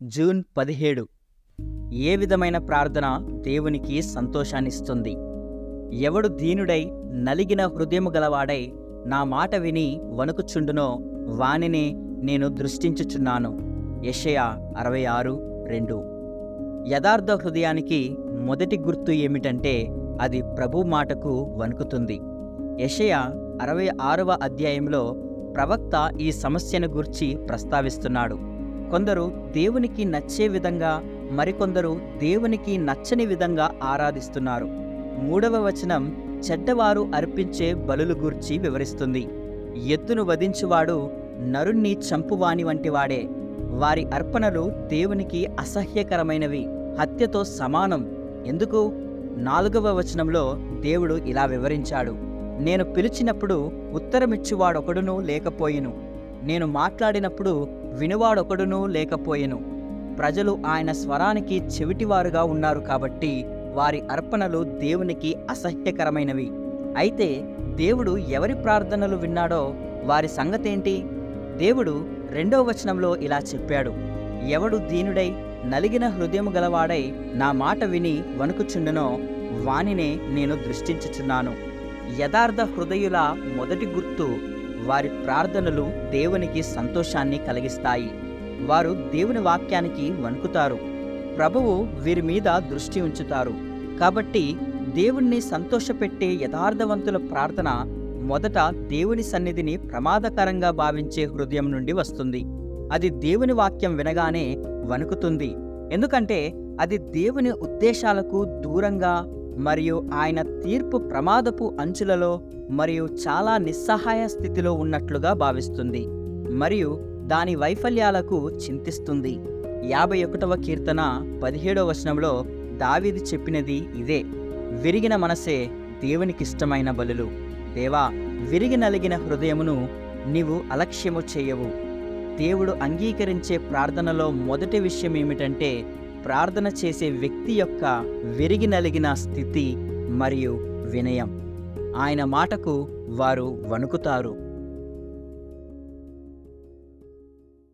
June పదిహేడు ఏ విధమైన ప్రార్థన దేవునికి సంతోషాన్నిస్తుంది ఎవడు దీనుడై నలిగిన హృదయము గలవాడై నా మాట విని వణుకుచుండునో వానినే నేను దృష్టించుచున్నాను యెషయా అరవై ఆరు రెండు యథార్థ హృదయానికి మొదటి గుర్తు ఏమిటంటే అది ప్రభు మాటకు వణుకుతుంది యెషయా అరవై ఆరవ అధ్యాయంలో ప్రవక్త ఈ సమస్యను గూర్చి ప్రస్తావిస్తున్నాడు కొందరు దేవునికి నచ్చే విధంగా మరికొందరు దేవునికి నచ్చని విధంగా ఆరాధిస్తున్నారు మూడవ వచనం చెడ్డవారు అర్పించే బలులు గూర్చి వివరిస్తుంది ఎత్తును వధించువాడు నరుణ్ణి చంపువాని వంటివాడే వారి అర్పణలు దేవునికి అసహ్యకరమైనవి హత్యతో సమానం ఎందుకు నాలుగవ వచనంలో దేవుడు ఇలా వివరించాడు నేను పిలిచినప్పుడు ఉత్తరమిచ్చువాడొకడునూ లేకపోయెను నేను మాట్లాడినప్పుడు వినువాడొకడునూ లేకపోయెను ప్రజలు ఆయన స్వరానికి చెవిటివారుగా ఉన్నారు కాబట్టి వారి అర్పణలు దేవునికి అసహ్యకరమైనవి అయితే దేవుడు ఎవరి ప్రార్థనలు విన్నాడో వారి సంగతేంటి దేవుడు రెండవ వచనంలో ఇలా చెప్పాడు ఎవడు దీనుడై నలిగిన హృదయము గలవాడై నా మాట విని వణుకుచుండునో వానినే నేను దృష్టించుచున్నాను యథార్థ హృదయుల మొదటి గుర్తు వారి ప్రార్థనలు దేవునికి సంతోషాన్ని కలిగిస్తాయి వారు దేవుని వాక్యానికి వణుకుతారు ప్రభువు వీరి మీద దృష్టి ఉంచుతారు కాబట్టి దేవుణ్ణి సంతోషపెట్టే యథార్థవంతుల ప్రార్థన మొదట దేవుని సన్నిధిని ప్రమాదకరంగా భావించే హృదయం నుండి వస్తుంది అది దేవుని వాక్యం వినగానే వణుకుతుంది ఎందుకంటే అది దేవుని ఉద్దేశాలకు దూరంగా మరియు ఆయన తీర్పు ప్రమాదపు అంచులలో మరియు చాలా నిస్సహాయ స్థితిలో ఉన్నట్లుగా భావిస్తుంది మరియు దాని వైఫల్యాలకు చింతిస్తుంది యాభై ఒకటవ కీర్తన పదిహేడవ వచనంలో దావీది చెప్పినది ఇదే విరిగిన మనసే దేవునికిష్టమైన బలులు దేవా విరిగి నలిగిన హృదయమును నీవు అలక్ష్యము చేయవు దేవుడు అంగీకరించే ప్రార్థనలో మొదటి విషయం ఏమిటంటే ప్రార్థన చేసే వ్యక్తి యొక్క విరిగి నలిగిన స్థితి మరియు వినయం ఆయన మాటకు వారు వణుకుతారు